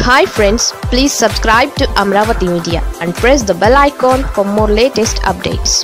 hi friends please subscribe to Amaravati media and press the bell icon for more latest updates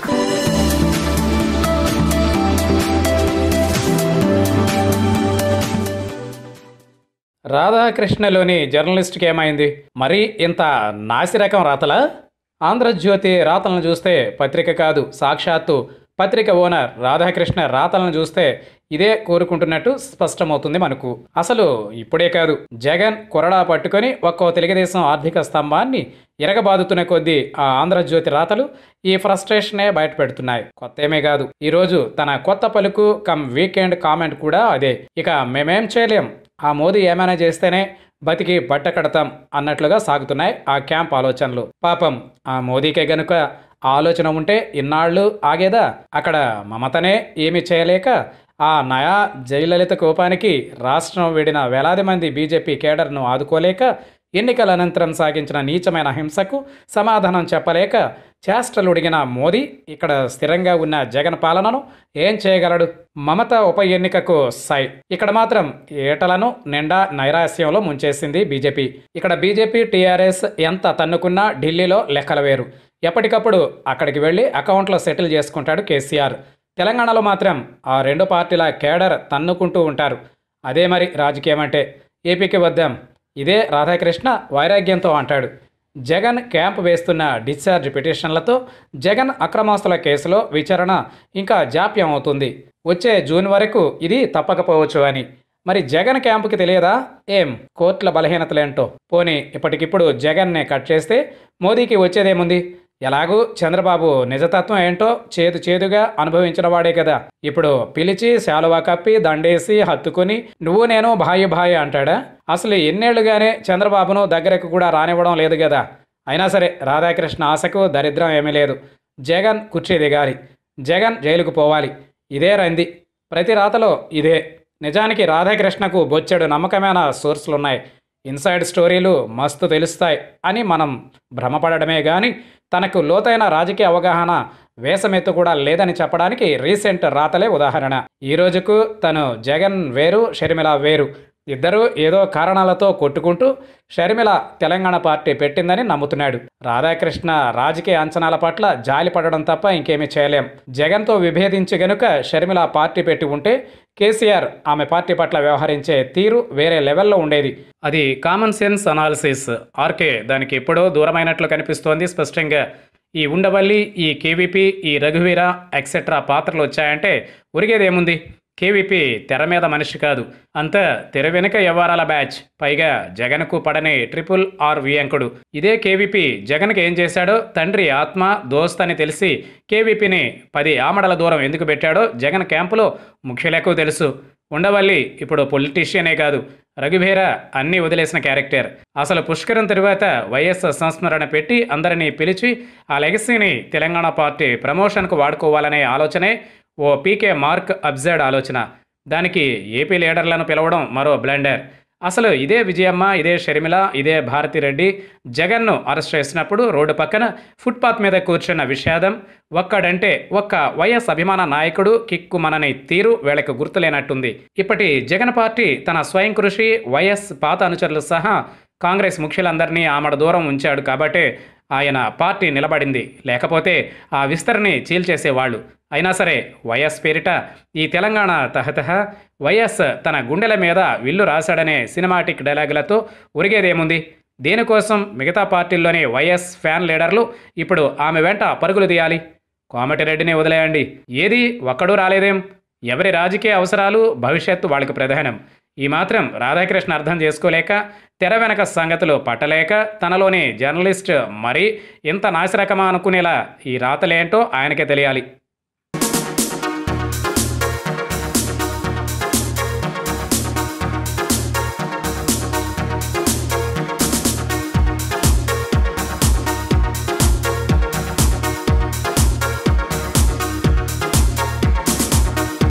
రాధాకృష్ణలోని జర్నలిస్ట్కి ఏమైంది మరి ఇంత నాసిరకం రాతలా ఆంధ్రజ్యోతి రాతలను చూస్తే పత్రిక కాదు సాక్షాత్తు పత్రిక ఓనర్ రాధాకృష్ణ రాతలను చూస్తే ఇదే కోరుకుంటున్నట్టు స్పష్టమవుతుంది మనకు అసలు ఇప్పుడే కాదు జగన్ కొరడా పట్టుకొని ఒక్కో తెలుగుదేశం ఆర్థిక స్తంభాన్ని ఎరగబాదుతున్న కొద్దీ ఆ ఆంధ్రజ్యోతి రాతలు ఈ ఫ్రస్ట్రేషనే బయటపెడుతున్నాయి కొత్త ఏమీ కాదు ఈరోజు తన కొత్త పలుకు కమ్ వీకెండ్ కామెంట్ కూడా అదే ఇక మేమేం చేయలేం ఆ మోదీ ఏమైనా చేస్తేనే బతికి బట్ట కడతాం అన్నట్లుగా సాగుతున్నాయి ఆ క్యాంప్ ఆలోచనలు పాపం ఆ మోదీకే గనుక ఆ ఆలోచన ఉంటే ఇన్నాళ్ళు ఆగేదా అక్కడ మమతనే ఏమి చేయలేక ఆ నయా జయలలిత కోపానికి రాష్ట్రం వీడిన వేలాది మంది బీజేపీ కేడర్ను ఆదుకోలేక ఎన్నికల అనంతరం సాగించిన నీచమైన హింసకు సమాధానం చెప్పలేక చేష్టలుడిగిన మోదీ ఇక్కడ స్థిరంగా ఉన్న జగన్ పాలనను ఏం చేయగలడు మమత ఉప ఎన్నికకు సై ఇక్కడ మాత్రం ఏటలను నిండా నైరాస్యంలో ముంచేసింది బీజేపీ ఇక్కడ బీజేపీ టీఆర్ఎస్ ఎంత తన్నుకున్నా ఢిల్లీలో లెక్కలు వేరు ఎప్పటికప్పుడు అక్కడికి వెళ్ళి అకౌంట్లో సెటిల్ చేసుకుంటాడు కేసీఆర్ తెలంగాణలో మాత్రం ఆ రెండు పార్టీల కేడర్ తన్నుకుంటూ ఉంటారు అదే మరి రాజకీయం అంటే ఏపీకి వద్దాం ఇదే రాధాకృష్ణ వైరాగ్యంతో అంటాడు జగన్ క్యాంప్ వేస్తున్న డిశ్చార్జ్ పిటిషన్లతో జగన్ అక్రమాస్తుల కేసులో విచారణ ఇంకా జాప్యం అవుతుంది వచ్చే జూన్ వరకు ఇది తప్పకపోవచ్చు అని మరి జగన్ క్యాంపుకి తెలియదా ఏం కోర్టుల బలహీనతలేంటో పోనీ ఇప్పటికిప్పుడు జగన్నే కట్ చేస్తే మోదీకి వచ్చేదేముంది ఎలాగూ చంద్రబాబు నిజతత్వం ఏంటో చేదు చేదుగా అనుభవించిన వాడే కదా ఇప్పుడు పిలిచి శాలువా కప్పి దండేసి హత్తుకుని నువ్వు నేను భాయి భాయి అంటాడా అసలు ఎన్నేళ్లుగానే చంద్రబాబును దగ్గరకు కూడా రానివ్వడం లేదు కదా అయినా సరే రాధాకృష్ణ ఆశకు దరిద్రం ఏమీ లేదు జగన్ కుర్చీ దిగాలి జగన్ జైలుకు పోవాలి ఇదే రంది ప్రతి రాతలో ఇదే నిజానికి రాధాకృష్ణకు బొచ్చెడు నమ్మకమైన సోర్సులున్నాయి ఇన్సైడ్ స్టోరీలు మస్తు తెలుస్తాయి అని మనం భ్రమపడమే కానీ తనకు లోతైన రాజకీయ అవగాహన వేసమెత్తు కూడా లేదని చెప్పడానికి రీసెంట్ రాతలే ఉదాహరణ ఈ రోజుకు తను జగన్ వేరు షర్మిల వేరు ఇద్దరూ ఏదో కారణాలతో కొట్టుకుంటూ షర్మిల తెలంగాణ పార్టీ పెట్టిందని నమ్ముతున్నాడు రాధాకృష్ణ రాజకీయ అంచనాల పట్ల జాలి పడడం తప్ప ఇంకేమీ చేయలేం జగన్తో విభేదించి గనుక షర్మిల పార్టీ పెట్టి ఉంటే కేసీఆర్ ఆమె పార్టీ పట్ల వ్యవహరించే తీరు వేరే లెవెల్లో ఉండేది అది కామన్ సెన్స్ అనాలిసిస్ ఆర్కే దానికి ఎప్పుడో దూరమైనట్లు కనిపిస్తోంది స్పష్టంగా ఈ ఉండవల్లి ఈ కేవీపీ ఈ రఘువీర ఎక్సెట్రా పాత్రలు వచ్చాయంటే ఉరిగేదేముంది కేవీపీ తెర మీద మనిషి కాదు అంతా తెర వెనుక వ్యవహారాల బ్యాచ్ పైగా జగన్కు పడని ట్రిపుల్ ఆర్ వియంకుడు ఇదే కేవీపీ జగన్కి ఏం చేశాడో తండ్రి ఆత్మ దోస్త్ అని తెలిసి కేవీపీని పది ఆమడల దూరం ఎందుకు పెట్టాడో జగన్ క్యాంపులో ముఖ్యులకు తెలుసు ఉండవల్లి ఇప్పుడు పొలిటీషియనే కాదు రఘుభేర అన్నీ వదిలేసిన క్యారెక్టర్ అసలు పుష్కరం తరువాత వైఎస్ సంస్మరణ పెట్టి అందరినీ పిలిచి ఆ లెగసీని తెలంగాణ పార్టీ ప్రమోషన్కు వాడుకోవాలనే ఆలోచనే ఓ పీకే మార్క్ అబ్జర్డ్ ఆలోచన దానికి ఏపీ లీడర్లను పిలవడం మరో బ్లండర్ అసలు ఇదే విజయమ్మ ఇదే షర్మిల ఇదే భారతిరెడ్డి జగన్ను అరెస్ట్ చేసినప్పుడు రోడ్డు పక్కన ఫుట్పాత్ మీద కూర్చున్న విషాదం ఒక్కడంటే ఒక్క వైఎస్ అభిమాన నాయకుడు కిక్కు మనని తీరు వీళ్ళకి గుర్తులేనట్టుంది ఇప్పటి జగన్ పార్టీ తన స్వయం కృషి వైఎస్ పాత అనుచరులు సహా కాంగ్రెస్ ముఖ్యులందరినీ ఆమడ దూరం ఉంచాడు కాబట్టే ఆయన పార్టీ నిలబడింది లేకపోతే ఆ విస్తరణని చీల్చేసేవాళ్ళు అయినా సరే వైఎస్ పేరిట ఈ తెలంగాణ తహతహ వైఎస్ తన గుండెల మీద విల్లు రాశాడనే సినిమాటిక్ డైలాగులతో ఉరిగేదేముంది దేనికోసం మిగతా పార్టీల్లోని వైఎస్ ఫ్యాన్ లీడర్లు ఇప్పుడు ఆమె వెంట పరుగులు తీయాలి కోమటిరెడ్డిని వదిలేయండి ఏది ఒక్కడూ రాలేదేం ఎవరి రాజకీయ అవసరాలు భవిష్యత్తు వాళ్ళకి ప్రధానం ఈ మాత్రం రాధాకృష్ణ అర్థం చేసుకోలేక తెర వెనక సంగతులు పట్టలేక తనలోని జర్నలిస్ట్ మరీ ఇంత నాసిరకమా అనుకునేలా ఈ రాతలేంటో ఆయనకే తెలియాలి